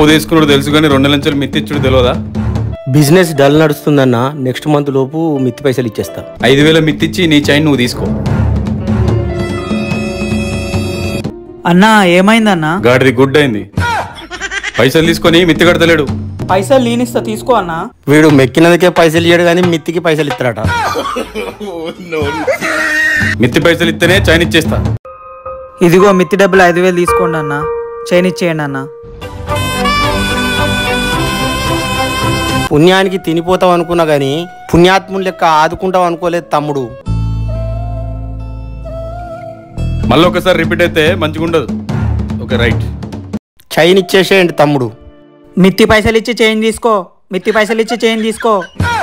అప్పు తీసుకున్నాడు తెలుసు కానీ రెండు నెలల మిత్తి ఇచ్చుడు తెలియదా బిజినెస్ డల్ నడుస్తుందన్న నెక్స్ట్ మంత్ లోపు మిత్తి పైసలు ఇచ్చేస్తా ఐదు వేల మిత్తిచ్చి నీ చైన్ నువ్వు తీసుకో అన్నా ఏమైందన్నా గాడిది గుడ్ అయింది పైసలు తీసుకొని మిత్తి కడతలేడు పైసలు నేనిస్తా తీసుకో అన్నా వీడు మెక్కినందుకే పైసలు ఇయ్యడు కానీ మిత్తికి పైసలు ఇస్తారట మిత్తి పైసలు ఇస్తేనే చైన్ ఇచ్చేస్తా ఇదిగో మిత్తి డబ్బులు ఐదు వేలు తీసుకోండి అన్న చైన్ ఇచ్చేయండి అన్న పుణ్యానికి తినిపోతావు అనుకున్నా కానీ పుణ్యాత్ముని లెక్క ఆదుకుంటావు అనుకోలేదు తమ్ముడు మళ్ళీ ఒకసారి రిపీట్ అయితే మంచిగా ఉండదు ఓకే రైట్ చైన్ ఇచ్చేసేయండి తమ్ముడు మిత్తి పైసలు ఇచ్చి చైన్ తీసుకో మిత్తి పైసలు ఇచ్చి చైన్ తీసుకో